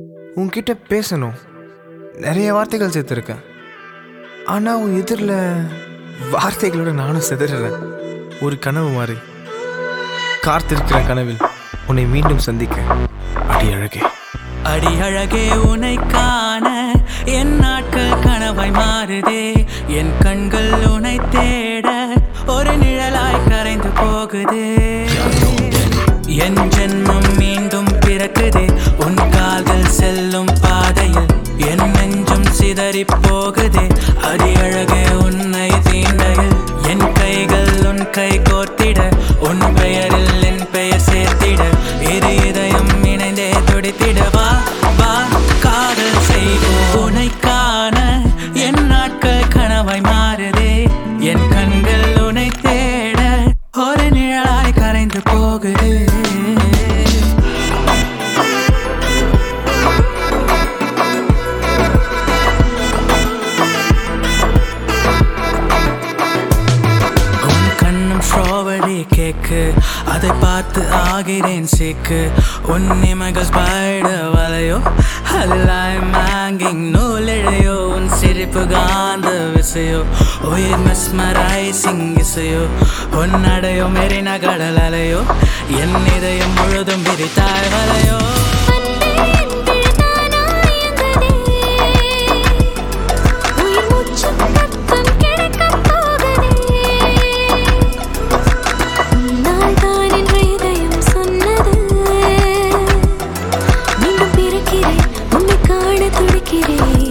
உன்கிட்ட பேசணும் நிறைய வார்த்தைகள் சேர்த்துருக்கேன் ஆனால் உன் எதிரில் வார்த்தைகளோட நானும் சிதறேன் ஒரு கனவு மாதிரி காத்திருக்கிற கனவில் உன்னை மீண்டும் சந்திக்க அடி அழகே அடி அழகே உனை காண என் நாட்கள் கனவாய் மாறுதே என் கண்கள் உனை தேட ஒரு நிழலாய் கரைந்து போகுதே என் ஜென்மம் மீண்டும் பிறக்குதே உன் கால்கள் செல்லும் பாதையில் என் நெஞ்சம் சிதறி போகுதே அடி அழகே உன்னை தீண்டையில் என் கைகள் உன் கை கோர்த்திட உன் பெயரில் என் பெயர் சேர்த்திட இரு இதயம் இணைந்தே துடித்திட வா வா காதல் செய்வோம் உனை காண என் நாட்கள் கனவாய் மாறுதே என் கண்கள் உனை தேட ஒரு நிழலாய் கரைந்து போகுது உன் கண்ணும் ஸ்ட்ராபெரி கேக்கு அதை பார்த்து ஆகிறேன் சேக்கு உன் இமைகள் ஸ்பைட வலையோ அதில் மேங்கிங் நூலிழையோ உன் சிரிப்பு காந்த விசையோ உயிர் மெஸ்மரைசிங் இசையோ உன் நடையோ மெரின கடல் அலையோ என் இதயம் முழுதும் விரித்தாய் வலையோ உயிர் மூச்சு தத்தம் கிடைக்கப் போகுதே உன்னால் தான் என்ற இதயம் சொன்னது மீண்டும் பிறக்கிறேன் உன்னை காண துடிக்கிறேன்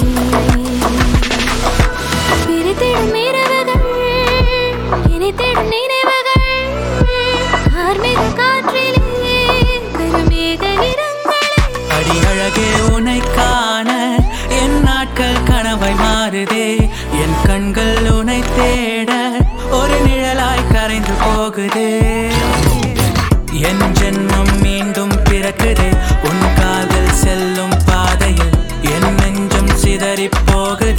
பிரித்திடும் இரவுகள் என்னை தேடும் நினைவுகள் கார்மேக காற்றிலே கருமேக நிறங்களே அடி அழகே உனை காண என் நாட்கள் கனவாய் மாறுதே என் கண்கள் உனை தேட ஒரு நிழலாய் கரைந்து போகுதே என் ஜென்மம் மீண்டும் பிறக்குதே உன் காதல் செல்லும் பாதையில் என் நெஞ்சம் சிதறி போகுதே